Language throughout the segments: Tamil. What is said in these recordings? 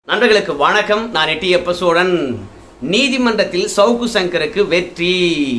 நண்பர்களுக்கு வணக்கம் நான் எட்டியப்ப சோழன் நீதிமன்றத்தில் சவுக்கு சங்கருக்கு வெற்றி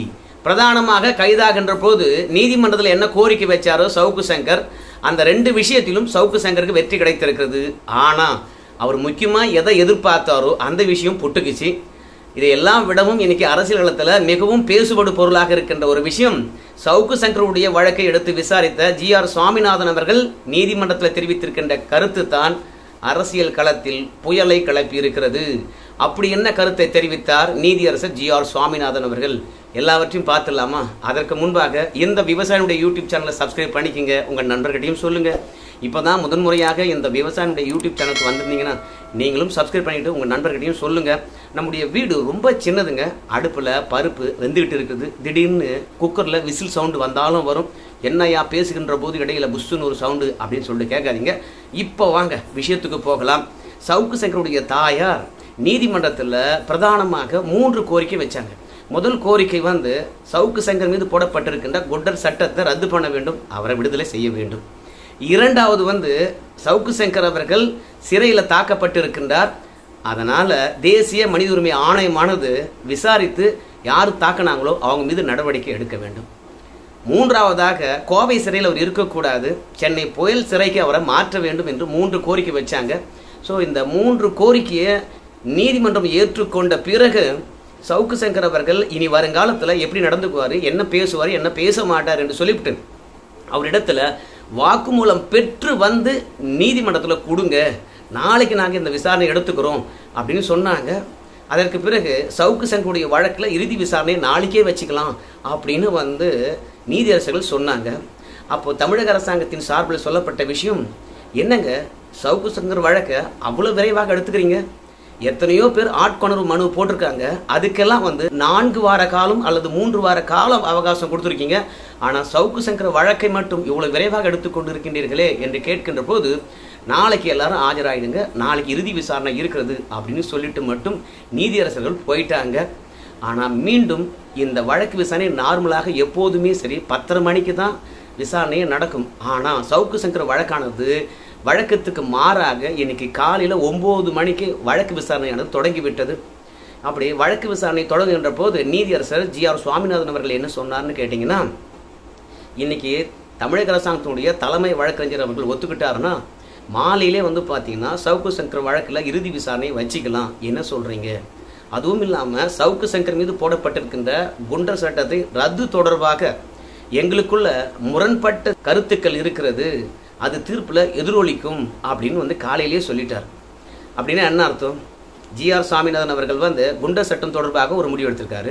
பிரதானமாக கைதாகின்ற போது நீதிமன்றத்தில் என்ன கோரிக்கை வச்சாரோ சவுக்கு சங்கர் அந்த ரெண்டு விஷயத்திலும் சவுக்கு சங்கருக்கு வெற்றி கிடைத்திருக்கிறது ஆனா அவர் முக்கியமா எதை எதிர்பார்த்தாரோ அந்த விஷயம் புட்டுக்குச்சு இதையெல்லாம் விடவும் இன்னைக்கு அரசியல் களத்துல மிகவும் பேசுபடு பொருளாக இருக்கின்ற ஒரு விஷயம் சவுக்கு சங்கருடைய வழக்கை எடுத்து விசாரித்த ஜி ஆர் சுவாமிநாதன் அவர்கள் நீதிமன்றத்தில் தெரிவித்திருக்கின்ற கருத்து தான் அரசியல் களத்தில் புயலை கிளப்பி இருக்கிறது அப்படி என்ன கருத்தை தெரிவித்தார் நீதியரசர் ஜி ஆர் சுவாமிநாதன் அவர்கள் எல்லாவற்றையும் பார்த்துடலாமா அதற்கு முன்பாக இந்த விவசாயினுடைய யூடியூப் சேனலை சப்ஸ்கிரைப் பண்ணிக்கங்க உங்கள் நண்பர்கிட்டையும் சொல்லுங்க இப்போதான் முதன்முறையாக இந்த விவசாயினுடைய யூடியூப் சேனலுக்கு வந்திருந்தீங்கன்னா நீங்களும் சப்ஸ்கிரைப் பண்ணிட்டு உங்கள் நண்பர்கிட்டையும் சொல்லுங்க நம்முடைய வீடு ரொம்ப சின்னதுங்க அடுப்பில் பருப்பு வெந்துகிட்டு இருக்குது திடீர்னு குக்கரில் விசில் சவுண்டு வந்தாலும் வரும் என்னையா பேசுகின்ற போது இடையில புஷ்ஷுன்னு ஒரு சவுண்டு அப்படின்னு சொல்லிட்டு கேட்காதீங்க இப்போ வாங்க விஷயத்துக்கு போகலாம் சவுக்கு சங்கருடைய தாயார் நீதிமன்றத்தில் பிரதானமாக மூன்று கோரிக்கை வச்சாங்க முதல் கோரிக்கை வந்து சவுக்கு சங்கர் மீது போடப்பட்டிருக்கின்ற குண்டர் சட்டத்தை ரத்து பண்ண வேண்டும் அவரை விடுதலை செய்ய வேண்டும் இரண்டாவது வந்து சவுக்கு சங்கர் அவர்கள் சிறையில் தாக்கப்பட்டிருக்கின்றார் அதனால தேசிய மனித உரிமை ஆணையமானது விசாரித்து யார் தாக்கினாங்களோ அவங்க மீது நடவடிக்கை எடுக்க வேண்டும் மூன்றாவதாக கோவை சிறையில் அவர் இருக்கக்கூடாது சென்னை புயல் சிறைக்கு அவரை மாற்ற வேண்டும் என்று மூன்று கோரிக்கை வச்சாங்க ஸோ இந்த மூன்று கோரிக்கையை நீதிமன்றம் ஏற்றுக்கொண்ட பிறகு சவுக்கு சங்கர் அவர்கள் இனி வருங்காலத்தில் எப்படி நடந்துக்குவார் என்ன பேசுவார் என்ன பேச மாட்டார் என்று சொல்லிவிட்டு அவரிடத்துல வாக்குமூலம் பெற்று வந்து நீதிமன்றத்தில் கொடுங்க நாளைக்கு நாங்கள் இந்த விசாரணை எடுத்துக்கிறோம் அப்படின்னு சொன்னாங்க அதற்கு பிறகு சவுக்கு சங்கருடைய வழக்கில் இறுதி விசாரணையை நாளைக்கே வச்சுக்கலாம் அப்படின்னு வந்து நீதியரசர்கள் சொன்னாங்க அப்போ தமிழக அரசாங்கத்தின் சார்பில் சொல்லப்பட்ட விஷயம் என்னங்க சவுக்கு சங்கர் வழக்கை அவ்வளோ விரைவாக எடுத்துக்கிறீங்க எத்தனையோ பேர் ஆட்கொணர்வு மனு போட்டிருக்காங்க அதுக்கெல்லாம் வந்து நான்கு வார காலம் அல்லது மூன்று வார காலம் அவகாசம் கொடுத்துருக்கீங்க ஆனால் சவுக்கு சங்கர் வழக்கை மட்டும் இவ்வளவு விரைவாக எடுத்துக்கொண்டு இருக்கின்றீர்களே என்று கேட்கின்ற போது நாளைக்கு எல்லாரும் ஆஜராயிடுங்க நாளைக்கு இறுதி விசாரணை இருக்கிறது அப்படின்னு சொல்லிட்டு மட்டும் நீதியரசர்கள் போயிட்டாங்க ஆனால் மீண்டும் இந்த வழக்கு விசாரணை நார்மலாக எப்போதுமே சரி பத்தரை மணிக்கு தான் விசாரணையே நடக்கும் ஆனால் சவுக்கு சங்கர் வழக்கானது வழக்கத்துக்கு மாறாக இன்னைக்கு காலையில் ஒம்பது மணிக்கு வழக்கு விசாரணையானது தொடங்கிவிட்டது அப்படி வழக்கு விசாரணை தொடங்குகின்ற போது நீதியரசர் ஜி ஆர் சுவாமிநாதன் அவர்கள் என்ன சொன்னார்னு கேட்டிங்கன்னா இன்னைக்கு தமிழக அரசாங்கத்தினுடைய தலைமை வழக்கறிஞர் அவர்கள் ஒத்துக்கிட்டாருன்னா மாலையிலே வந்து பார்த்தீங்கன்னா சவுக்கு சங்கர் வழக்கில் இறுதி விசாரணை வச்சுக்கலாம் என்ன சொல்கிறீங்க அதுவும் இல்லாமல் சவுக்கு சங்கர் மீது போடப்பட்டிருக்கின்ற குண்டர் சட்டத்தை ரத்து தொடர்பாக எங்களுக்குள்ள முரண்பட்ட கருத்துக்கள் இருக்கிறது அது தீர்ப்பில் எதிரொலிக்கும் அப்படின்னு வந்து காலையிலேயே சொல்லிட்டார் அப்படின்னா என்ன அர்த்தம் ஜிஆர் சாமிநாதன் அவர்கள் வந்து குண்டர் சட்டம் தொடர்பாக ஒரு முடிவு எடுத்திருக்காரு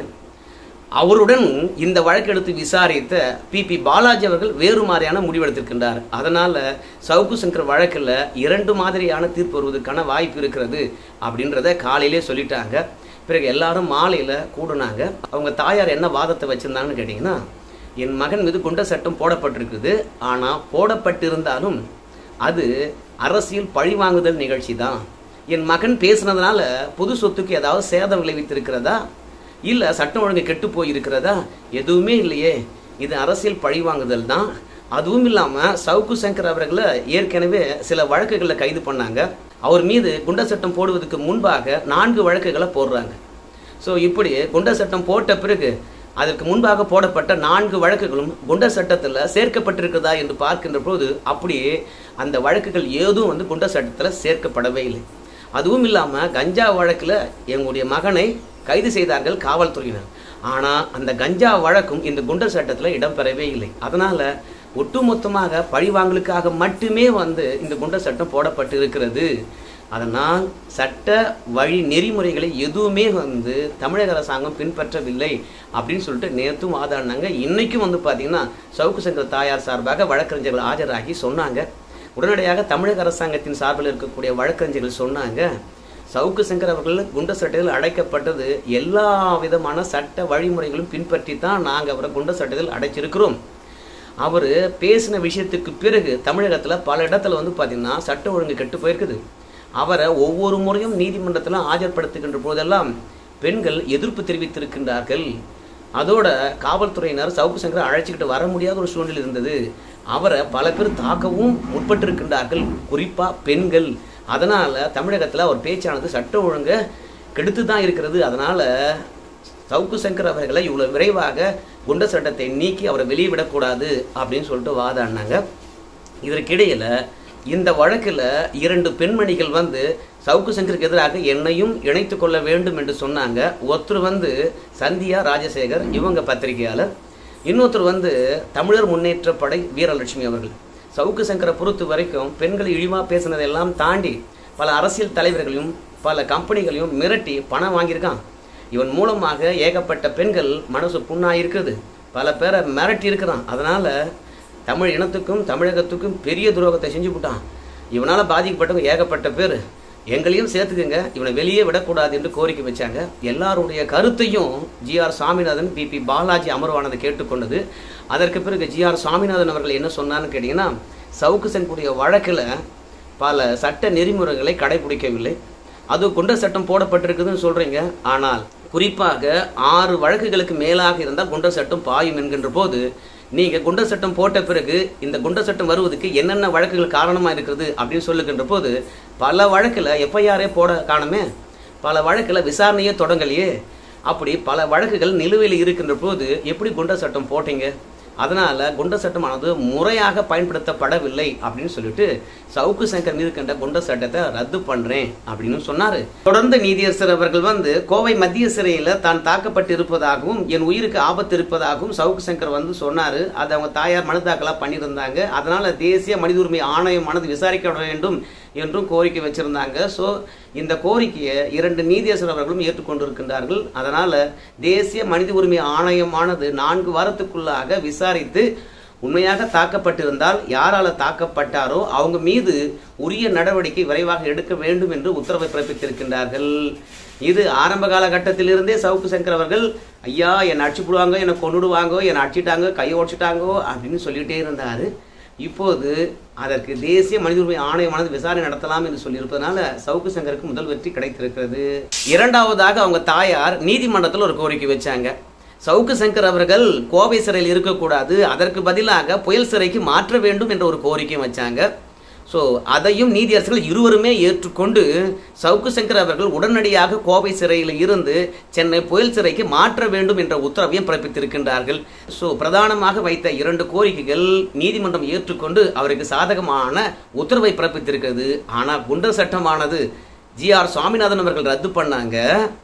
அவருடன் இந்த வழக்கெடுத்து விசாரித்த பி பி பாலாஜி அவர்கள் வேறு மாதிரியான முடிவெடுத்திருக்கின்றார் அதனால சவுக்கு சங்கர் வழக்கில் இரண்டு மாதிரியான தீர்ப்பு வருவதற்கான வாய்ப்பு இருக்கிறது அப்படின்றத காலையிலே சொல்லிட்டாங்க பிறகு எல்லாரும் மாலையில் கூடுனாங்க அவங்க தாயார் என்ன வாதத்தை வச்சிருந்தாங்கன்னு கேட்டிங்கன்னா என் மகன் மீது குண்ட சட்டம் போடப்பட்டிருக்குது ஆனால் போடப்பட்டிருந்தாலும் அது அரசியல் பழிவாங்குதல் நிகழ்ச்சி தான் என் மகன் பேசுனதுனால பொது சொத்துக்கு ஏதாவது சேதம் விளைவித்திருக்கிறதா இல்லை சட்டம் ஒழுங்கு கெட்டு போயிருக்கிறதா எதுவுமே இல்லையே இது அரசியல் பழிவாங்குதல் தான் அதுவும் இல்லாமல் சவுக்கு சங்கர் அவர்களை ஏற்கனவே சில வழக்குகளில் கைது பண்ணாங்க அவர் மீது குண்ட சட்டம் போடுவதற்கு முன்பாக நான்கு வழக்குகளை போடுறாங்க ஸோ இப்படி குண்ட சட்டம் போட்ட பிறகு அதற்கு முன்பாக போடப்பட்ட நான்கு வழக்குகளும் குண்ட சட்டத்தில் சேர்க்கப்பட்டிருக்கிறதா என்று பார்க்கின்ற போது அப்படியே அந்த வழக்குகள் ஏதும் வந்து குண்ட சட்டத்தில் சேர்க்கப்படவே இல்லை அதுவும் இல்லாமல் கஞ்சா வழக்கில் எங்களுடைய மகனை கைது செய்தார்கள் காவல்துறையினர் ஆனால் அந்த கஞ்சா வழக்கும் இந்த குண்டர் சட்டத்தில் இடம்பெறவே இல்லை அதனால் ஒட்டுமொத்தமாக பழிவாங்கலுக்காக மட்டுமே வந்து இந்த குண்டர் சட்டம் போடப்பட்டு இருக்கிறது அதனால் சட்ட வழி நெறிமுறைகளை எதுவுமே வந்து தமிழக அரசாங்கம் பின்பற்றவில்லை அப்படின்னு சொல்லிட்டு நேற்றும் வாதாடினாங்க இன்னைக்கும் வந்து பார்த்தீங்கன்னா சவுக்கு சங்கர் தாயார் சார்பாக வழக்கறிஞர்கள் ஆஜராகி சொன்னாங்க உடனடியாக தமிழக அரசாங்கத்தின் சார்பில் இருக்கக்கூடிய வழக்கறிஞர்கள் சொன்னாங்க சவுக்கு சங்கர் அவர்கள் குண்ட சட்டத்தில் அடைக்கப்பட்டது எல்லா விதமான சட்ட வழிமுறைகளும் பின்பற்றி தான் நாங்கள் அவரை குண்ட சட்டத்தில் அடைச்சிருக்கிறோம் அவர் பேசின விஷயத்துக்கு பிறகு தமிழகத்தில் பல இடத்துல வந்து பார்த்திங்கன்னா சட்ட ஒழுங்கு கெட்டு போயிருக்குது அவரை ஒவ்வொரு முறையும் நீதிமன்றத்தில் ஆஜர்படுத்துகின்ற போதெல்லாம் பெண்கள் எதிர்ப்பு தெரிவித்திருக்கின்றார்கள் அதோட காவல்துறையினர் சவுக்கு சங்கரை அழைச்சிக்கிட்டு வர முடியாத ஒரு சூழ்நிலை இருந்தது அவரை பல பேர் தாக்கவும் முற்பட்டிருக்கின்றார்கள் குறிப்பாக பெண்கள் அதனால் தமிழகத்தில் ஒரு பேச்சானது சட்ட ஒழுங்கை கெடுத்து தான் இருக்கிறது அதனால் சவுக்கு சங்கர் அவர்களை இவ்வளோ விரைவாக குண்ட சட்டத்தை நீக்கி அவரை வெளியே விடக்கூடாது அப்படின்னு சொல்லிட்டு வாதாடினாங்க இதற்கிடையில் இந்த வழக்கில் இரண்டு பெண்மணிகள் வந்து சவுக்கு சங்கருக்கு எதிராக என்னையும் இணைத்து கொள்ள வேண்டும் என்று சொன்னாங்க ஒருத்தர் வந்து சந்தியா ராஜசேகர் இவங்க பத்திரிகையாளர் இன்னொருத்தர் வந்து தமிழர் முன்னேற்ற படை வீரலட்சுமி அவர்கள் சவுக்கு சங்கரை பொறுத்த வரைக்கும் பெண்கள் இழிவாக பேசுனதெல்லாம் தாண்டி பல அரசியல் தலைவர்களையும் பல கம்பெனிகளையும் மிரட்டி பணம் வாங்கியிருக்கான் இவன் மூலமாக ஏகப்பட்ட பெண்கள் மனசு புண்ணாயிருக்குது பல பேரை மிரட்டி இருக்கிறான் அதனால் தமிழ் இனத்துக்கும் தமிழகத்துக்கும் பெரிய துரோகத்தை செஞ்சு விட்டான் இவனால் பாதிக்கப்பட்டவங்க ஏகப்பட்ட பேர் எங்களையும் சேர்த்துக்குங்க இவனை வெளியே விடக்கூடாது என்று கோரிக்கை வச்சாங்க எல்லாருடைய கருத்தையும் ஜிஆர் சாமிநாதன் பிபி பாலாஜி அமர்வானதை கேட்டுக்கொண்டது அதற்கு பிறகு ஜிஆர் சாமிநாதன் அவர்கள் என்ன சொன்னான்னு கேட்டிங்கன்னா சவுக்கு சென்குடைய வழக்கில் பல சட்ட நெறிமுறைகளை கடைபிடிக்கவில்லை அது குண்டர் சட்டம் போடப்பட்டிருக்குதுன்னு சொல்றீங்க ஆனால் குறிப்பாக ஆறு வழக்குகளுக்கு மேலாக இருந்தால் குண்டர் சட்டம் பாயும் என்கின்ற போது நீங்க குண்டர் சட்டம் போட்ட பிறகு இந்த குண்டர் சட்டம் வருவதற்கு என்னென்ன வழக்குகள் காரணமா இருக்கிறது அப்படின்னு சொல்லுகின்ற போது பல வழக்குல எஃப்ஐஆரே போட காணுமே பல வழக்குல விசாரணையே தொடங்கலையே அப்படி பல வழக்குகள் நிலுவையில் இருக்கின்ற போது எப்படி குண்டர் சட்டம் போட்டீங்க அதனால குண்டர் சட்டமானது முறையாக பயன்படுத்தப்படவில்லை அப்படின்னு சொல்லிட்டு சவுக்கு சங்கர் மீது கண்ட குண்டர் சட்டத்தை ரத்து பண்றேன் அப்படின்னு சொன்னாரு தொடர்ந்து நீதியரசர் அவர்கள் வந்து கோவை மத்திய சிறையில தான் தாக்கப்பட்டு இருப்பதாகவும் என் உயிருக்கு ஆபத்து இருப்பதாகவும் சவுக்கு சங்கர் வந்து சொன்னாரு அதை அவங்க தாயார் மனு தாக்கலா பண்ணியிருந்தாங்க அதனால தேசிய மனித உரிமை ஆணையமானது விசாரிக்க வேண்டும் என்றும் கோரிக்கை வச்சிருந்தாங்க ஸோ இந்த கோரிக்கையை இரண்டு நீதியரசர் அவர்களும் ஏற்றுக்கொண்டிருக்கின்றார்கள் அதனால தேசிய மனித உரிமை ஆணையமானது நான்கு வாரத்துக்குள்ளாக விசாரித்து உண்மையாக தாக்கப்பட்டிருந்தால் யாரால தாக்கப்பட்டாரோ அவங்க மீது உரிய நடவடிக்கை விரைவாக எடுக்க வேண்டும் என்று உத்தரவை பிறப்பித்திருக்கின்றார்கள் இது ஆரம்ப காலகட்டத்திலிருந்தே சவுக்கு சங்கர் அவர்கள் ஐயா என்னை அடிச்சு போடுவாங்க என்னை கொண்டுடுவாங்க என்னை அடிச்சிட்டாங்க கையை உடச்சிட்டாங்கோ அப்படின்னு சொல்லிட்டே இருந்தாரு இப்போது அதற்கு தேசிய மனித உரிமை ஆணையமானது விசாரணை நடத்தலாம் என்று சொல்லியிருப்பதனால சவுக்கு சங்கருக்கு முதல் வெற்றி கிடைத்திருக்கிறது இரண்டாவதாக அவங்க தாயார் நீதிமன்றத்தில் ஒரு கோரிக்கை வச்சாங்க சவுக்கு சங்கர் அவர்கள் கோவை சிறையில் இருக்கக்கூடாது அதற்கு பதிலாக புயல் சிறைக்கு மாற்ற வேண்டும் என்ற ஒரு கோரிக்கை வச்சாங்க ஸோ அதையும் நீதியரசர்கள் இருவருமே ஏற்றுக்கொண்டு சவுக்கு சங்கர் அவர்கள் உடனடியாக கோவை சிறையில் இருந்து சென்னை புயல் சிறைக்கு மாற்ற வேண்டும் என்ற உத்தரவையும் பிறப்பித்திருக்கின்றார்கள் ஸோ பிரதானமாக வைத்த இரண்டு கோரிக்கைகள் நீதிமன்றம் ஏற்றுக்கொண்டு அவருக்கு சாதகமான உத்தரவை பிறப்பித்திருக்கிறது ஆனால் குண்டர் சட்டமானது ஜி ஆர் சுவாமிநாதன் அவர்கள் ரத்து பண்ணாங்க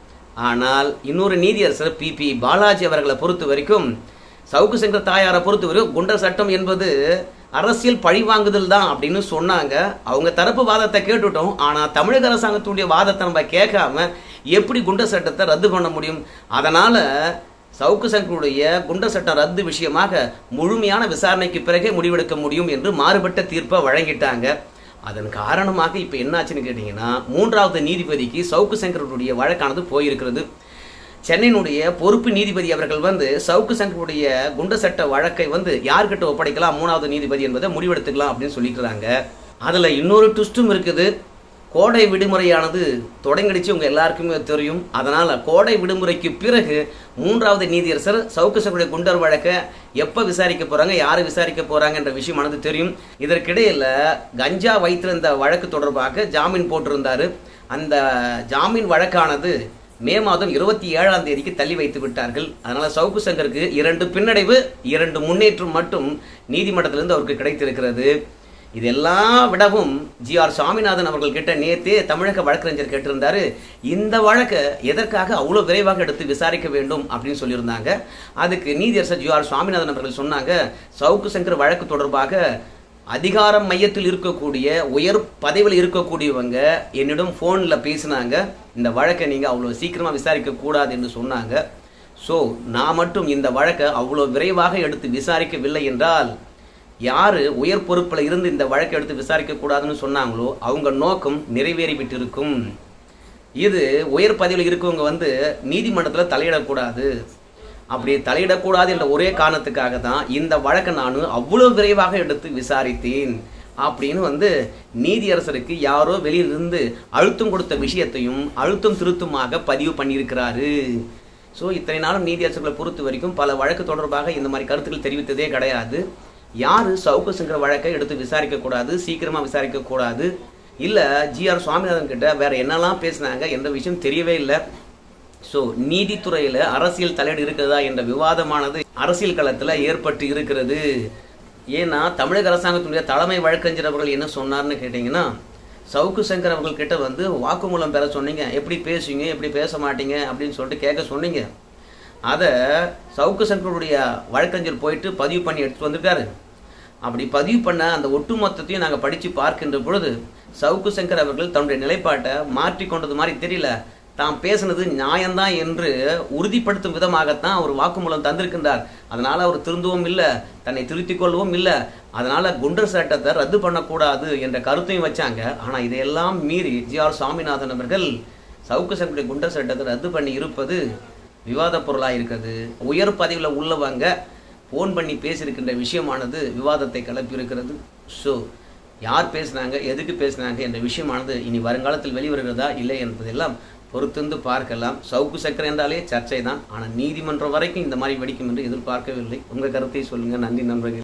ஆனால் இன்னொரு நீதியரசர் பி பி பாலாஜி அவர்களை பொறுத்த வரைக்கும் சவுக்கு சங்கர் தாயாரை பொறுத்த வரைக்கும் குண்டர் சட்டம் என்பது அரசியல் பழிவாங்குதல் தான் அப்படின்னு சொன்னாங்க அவங்க தரப்பு வாதத்தை கேட்டுட்டோம் ஆனால் தமிழக அரசாங்கத்துடைய வாதத்தை நம்ம கேட்காம எப்படி குண்டர் சட்டத்தை ரத்து பண்ண முடியும் அதனால சவுக்கு சங்கருடைய குண்டர் சட்டம் ரத்து விஷயமாக முழுமையான விசாரணைக்கு பிறகே முடிவெடுக்க முடியும் என்று மாறுபட்ட தீர்ப்பை வழங்கிட்டாங்க அதன் காரணமாக இப்போ என்னாச்சுன்னு கேட்டிங்கன்னா மூன்றாவது நீதிபதிக்கு சவுக்கு சங்கருடைய வழக்கானது போயிருக்கிறது சென்னையினுடைய பொறுப்பு நீதிபதி அவர்கள் வந்து சவுக்கு சங்கருடைய குண்ட சட்ட வழக்கை வந்து யார்கிட்ட ஒப்படைக்கலாம் மூணாவது நீதிபதி என்பதை முடிவெடுத்துக்கலாம் அப்படின்னு சொல்லிக்கிறாங்க அதுல இன்னொரு ட்விஸ்டும் இருக்குது கோடை விடுமுறையானது தொடங்கிடுச்சு உங்க எல்லாருக்குமே தெரியும் அதனால கோடை விடுமுறைக்கு பிறகு மூன்றாவது நீதியரசர் சவுக்கு சங்கருடைய குண்டர் வழக்கை எப்ப விசாரிக்க போறாங்க யாரு விசாரிக்க போறாங்க என்ற விஷயமானது தெரியும் இதற்கிடையில கஞ்சா வைத்திருந்த வழக்கு தொடர்பாக ஜாமீன் போட்டிருந்தாரு அந்த ஜாமீன் வழக்கானது மே மாதம் இருபத்தி ஏழாம் தேதிக்கு தள்ளி வைத்து விட்டார்கள் அதனால சவுக்கு சங்கருக்கு இரண்டு பின்னடைவு இரண்டு முன்னேற்றம் மட்டும் நீதிமன்றத்திலிருந்து அவருக்கு கிடைத்திருக்கிறது இதெல்லாம் விடவும் ஜி ஆர் சாமிநாதன் அவர்கள் கிட்ட நேத்தே தமிழக வழக்கறிஞர் கேட்டிருந்தாரு இந்த வழக்கை எதற்காக அவ்வளோ விரைவாக எடுத்து விசாரிக்க வேண்டும் அப்படின்னு சொல்லியிருந்தாங்க அதுக்கு நீதியரசர் ஜி ஆர் சுவாமிநாதன் அவர்கள் சொன்னாங்க சவுக்கு சங்கர் வழக்கு தொடர்பாக அதிகாரம் மையத்தில் இருக்கக்கூடிய உயர் பதவியில் இருக்கக்கூடியவங்க என்னிடம் ஃபோனில் பேசினாங்க இந்த வழக்கை நீங்கள் அவ்வளோ சீக்கிரமாக விசாரிக்க கூடாது என்று சொன்னாங்க ஸோ நான் மட்டும் இந்த வழக்கை அவ்வளோ விரைவாக எடுத்து விசாரிக்கவில்லை என்றால் யார் உயர் பொறுப்பில் இருந்து இந்த வழக்கை எடுத்து விசாரிக்க கூடாதுன்னு சொன்னாங்களோ அவங்க நோக்கம் நிறைவேறிவிட்டு இருக்கும் இது உயர் பதவியில் இருக்கவங்க வந்து நீதிமன்றத்தில் தலையிடக்கூடாது அப்படி தலையிடக்கூடாது என்ற ஒரே காரணத்துக்காக தான் இந்த வழக்கை நான் அவ்வளோ விரைவாக எடுத்து விசாரித்தேன் அப்படின்னு வந்து நீதியரசருக்கு யாரோ வெளியிலிருந்து அழுத்தம் கொடுத்த விஷயத்தையும் அழுத்தம் திருத்தமாக பதிவு பண்ணியிருக்கிறாரு ஸோ இத்தனை நாளும் நீதியரசர்களை பொறுத்த வரைக்கும் பல வழக்கு தொடர்பாக இந்த மாதிரி கருத்துக்கள் தெரிவித்ததே கிடையாது யார் சவுக்கு சங்கர் வழக்கை எடுத்து விசாரிக்க கூடாது சீக்கிரமா விசாரிக்க கூடாது இல்லை ஜிஆர் சுவாமிநாதன் கிட்ட வேற என்னெல்லாம் பேசினாங்க எந்த விஷயம் தெரியவே இல்லை ஸோ நீதித்துறையில் அரசியல் தலையீடு இருக்கிறதா என்ற விவாதமானது அரசியல் களத்தில் ஏற்பட்டு இருக்கிறது ஏன்னா தமிழக அரசாங்கத்தினுடைய தலைமை வழக்கறிஞர் அவர்கள் என்ன சொன்னார்னு கேட்டிங்கன்னா சவுக்கு சங்கர் அவர்கள் கிட்ட வந்து வாக்குமூலம் பெற சொன்னீங்க எப்படி பேசுவீங்க எப்படி பேச மாட்டீங்க அப்படின்னு சொல்லிட்டு கேட்க சொன்னீங்க அதை சவுக்கு சங்கருடைய வழக்கறிஞர் போயிட்டு பதிவு பண்ணி எடுத்துட்டு வந்திருக்காரு அப்படி பதிவு பண்ண அந்த ஒட்டுமொத்தத்தையும் நாங்கள் படித்து பார்க்கின்ற பொழுது சவுக்கு சங்கர் அவர்கள் தன்னுடைய நிலைப்பாட்டை மாற்றி கொண்டது மாதிரி தெரியல தாம் பேசுனது நியாயம்தான் என்று உறுதிப்படுத்தும் விதமாகத்தான் அவர் வாக்குமூலம் தந்திருக்கின்றார் அதனால அவர் திருந்தவும் இல்லை தன்னை திருத்திக் கொள்ளவும் இல்லை அதனால குண்டர் சட்டத்தை ரத்து பண்ணக்கூடாது என்ற கருத்தையும் வச்சாங்க ஆனா இதையெல்லாம் மீறி ஜி ஆர் சுவாமிநாதன் அவர்கள் சவுக்கு சங்கருடைய குண்டர் சட்டத்தை ரத்து பண்ணி இருப்பது விவாத பொருளாக இருக்குது உயர் பதவியில் உள்ளவங்க ஃபோன் பண்ணி பேசியிருக்கின்ற விஷயமானது விவாதத்தை கிளப்பி இருக்கிறது ஸோ யார் பேசுனாங்க எதுக்கு பேசுனாங்க என்ற விஷயமானது இனி வருங்காலத்தில் வெளிவருகிறதா இல்லை என்பதெல்லாம் பொறுத்திருந்து பார்க்கலாம் சவுக்கு சக்கரை என்றாலே சர்ச்சை தான் ஆனால் நீதிமன்றம் வரைக்கும் இந்த மாதிரி வெடிக்கும் என்று எதிர்பார்க்கவில்லை உங்கள் கருத்தை சொல்லுங்கள் நன்றி நண்பர்கள்